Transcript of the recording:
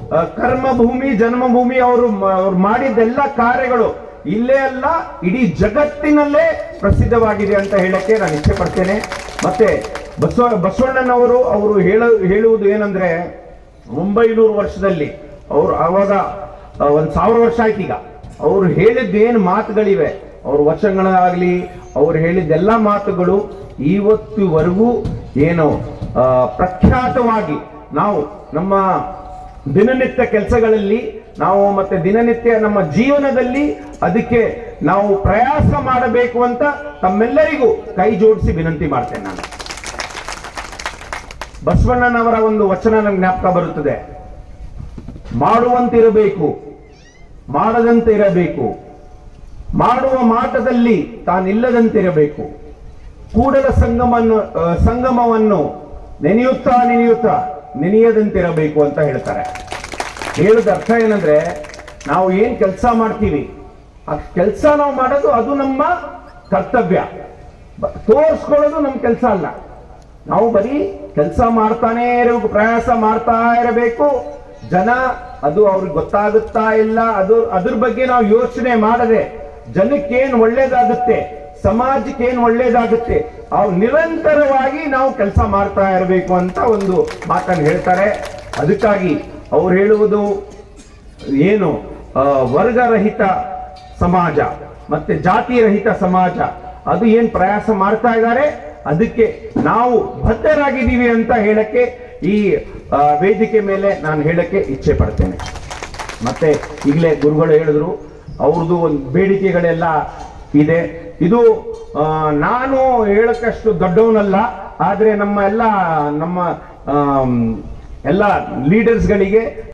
ಆ, ಕರ್ಮಭೂಮಿ ಜನ್ಮಭೂಮಿ ಅವರು ಅವ್ರು ಮಾಡಿದ್ದೆಲ್ಲ ಕಾರ್ಯಗಳು ಇಲ್ಲೇ ಅಲ್ಲ ಇಡೀ ಜಗತ್ತಿನಲ್ಲೇ ಪ್ರಸಿದ್ಧವಾಗಿದೆ ಅಂತ ಹೇಳಕ್ಕೆ ನಾನು ಇಚ್ಛೆ ಪಡ್ತೇನೆ ಮತ್ತೆ ಬಸವ ಬಸವಣ್ಣನವರು ಅವರು ಹೇಳ ಹೇಳುವುದು ಏನಂದ್ರೆ ಒಂಬೈನೂರು ವರ್ಷದಲ್ಲಿ ಅವರು ಅವಾಗ ಆ, ಒಂದ್ ಸಾವಿರ ವರ್ಷ ಆಯ್ತು ಈಗ ಅವ್ರು ಹೇಳಿದ್ದೇನು ಮಾತುಗಳಿವೆ ಅವ್ರ ವಚನಗಳಾಗ್ಲಿ ಅವ್ರು ಹೇಳಿದ್ದೆಲ್ಲ ಮಾತುಗಳು ಇವತ್ತುವರೆಗೂ ಏನು ಆ, ಪ್ರಖ್ಯಾತವಾಗಿ ನಾವು ನಮ್ಮ ದಿನನಿತ್ಯ ಕೆಲಸಗಳಲ್ಲಿ ನಾವು ಮತ್ತೆ ದಿನನಿತ್ಯ ನಮ್ಮ ಜೀವನದಲ್ಲಿ ಅದಕ್ಕೆ ನಾವು ಪ್ರಯಾಸ ಮಾಡಬೇಕು ಅಂತ ತಮ್ಮೆಲ್ಲರಿಗೂ ಕೈ ಜೋಡಿಸಿ ವಿನಂತಿ ಮಾಡ್ತೇನೆ ನಾನು ಬಸವಣ್ಣನವರ ಒಂದು ವಚನ ನಮ್ಗೆ ಜ್ಞಾಪಕ ಬರುತ್ತದೆ ಮಾಡುವಂತಿರಬೇಕು ಮಾಡದಂತೆ ಇರಬೇಕು ಮಾಡುವ ಮಾಟದಲ್ಲಿ ತಾನಿಲ್ಲದಂತಿರಬೇಕು ಕೂಡಲ ಸಂಗಮನ್ನು ಆ, ಸಂಗಮವನ್ನು ನೆನೆಯುತ್ತಾ ನೆನೆಯುತ್ತಾ ನೆನೆಯದಂತಿರಬೇಕು ಅಂತ ಹೇಳ್ತಾರೆ ಹೇಳದ ಅರ್ಥ ಏನಂದ್ರೆ ನಾವು ಏನ್ ಕೆಲಸ ಮಾಡ್ತೀವಿ ಆ ಕೆಲಸ ನಾವು ಮಾಡೋದು ಅದು ನಮ್ಮ ಕರ್ತವ್ಯ ಬ- ತೋರಿಸ್ಕೊಳ್ಳೋದು ನಮ್ಮ ಕೆಲಸ ಅಲ್ಲ ನಾವು ಬರೀ ಕೆಲಸ ಮಾಡ್ತಾನೇ ಇರಬೇಕು ಪ್ರಯಾಸ ಮಾಡ್ತಾ ಇರಬೇಕು ಜನ ಅದು ಅವ್ರಿಗೆ ಗೊತ್ತಾಗುತ್ತಾ ಇಲ್ಲ ಅದು ಅದ್ರ ಬಗ್ಗೆ ನಾವು ಯೋಚನೆ ಮಾಡದೆ ಜನಕ್ಕೇನ್ ಒಳ್ಳೇದಾಗುತ್ತೆ ಸಮಾಜಕ್ಕೆ ಏನ್ ಒಳ್ಳೇದಾಗುತ್ತೆ ಅವ್ರು ನಿರಂತರವಾಗಿ ನಾವು ಕೆಲಸ ಮಾಡ್ತಾ ಇರಬೇಕು ಅಂತ ಒಂದು ಮಾತನ್ನು ಹೇಳ್ತಾರೆ ಅದಕ್ಕಾಗಿ ಅವ್ರು ಹೇಳುವುದು ಏನು ಆ, ವರ್ಗರಹಿತ ಸಮಾಜ ಮತ್ತೆ ಜಾತಿ ರಹಿತ ಸಮಾಜ ಅದು ಏನ್ ಪ್ರಯಾಸ ಮಾಡ್ತಾ ಇದ್ದಾರೆ ಅದಕ್ಕೆ ನಾವು ಬದ್ಧರಾಗಿದ್ದೀವಿ ಅಂತ ಹೇಳಕ್ಕೆ ಈ ಆ, ವೇದಿಕೆ ಮೇಲೆ ನಾನು ಹೇಳಕ್ಕೆ ಇಚ್ಛೆ ಪಡ್ತೇನೆ ಮತ್ತೆ ಈಗಲೇ ಗುರುಗಳು ಹೇಳಿದ್ರು ಅವ್ರದ್ದು ಒಂದು ಬೇಡಿಕೆಗಳೆಲ್ಲ ಇದೆ ಇದು ಆ, ನಾನು ಹೇಳಕ್ಕಷ್ಟು ದೊಡ್ಡವನಲ್ಲ ಆದ್ರೆ ನಮ್ಮ ಎಲ್ಲ ನಮ್ಮ ಆಮ್, ಎಲ್ಲ ಲೀಡರ್ಸ್ಗಳಿಗೆ